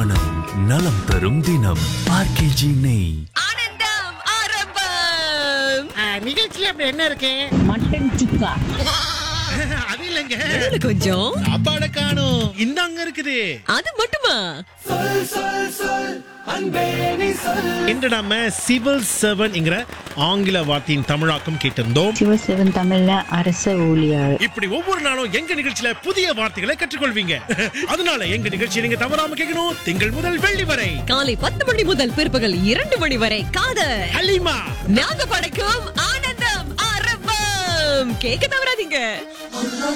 மனம் நலம் தரும் தினம் ஆர்கேஜி நெய் ஆனந்தம் ஆரம்பம் ஆ, நிகழ்ச்சியில அப்படி என்ன இருக்கு மட்டன் சுக்கா அது இல்லைங்க இதுல கொஞ்சம் சாப்பாட காணும் இந்தாங்க இருக்குது அது மட்டுமா இன்று நாம சிவில் சர்வன்ங்கிற ஆங்கில வார்த்தையின் தமிழாக்கம் கேட்டிருந்தோம் சிவசிவன் தமிழ்ல அரச ஊழியர் இப்படி ஒவ்வொரு நாளும் எங்க நிகழ்ச்சியில புதிய வார்த்தைகளை கற்றுக்கொள்வீங்க அதனால எங்க நிகழ்ச்சியை நீங்க தவறாம கேட்கணும் திங்கள் முதல் வெள்ளி வரை காலை பத்து மணி முதல் பிற்பகல் இரண்டு மணி வரை காதல் ஹலிமா நாங்க படைக்கும் ஆனந்தம் ஆரம்பம் கேட்க தவறாதீங்க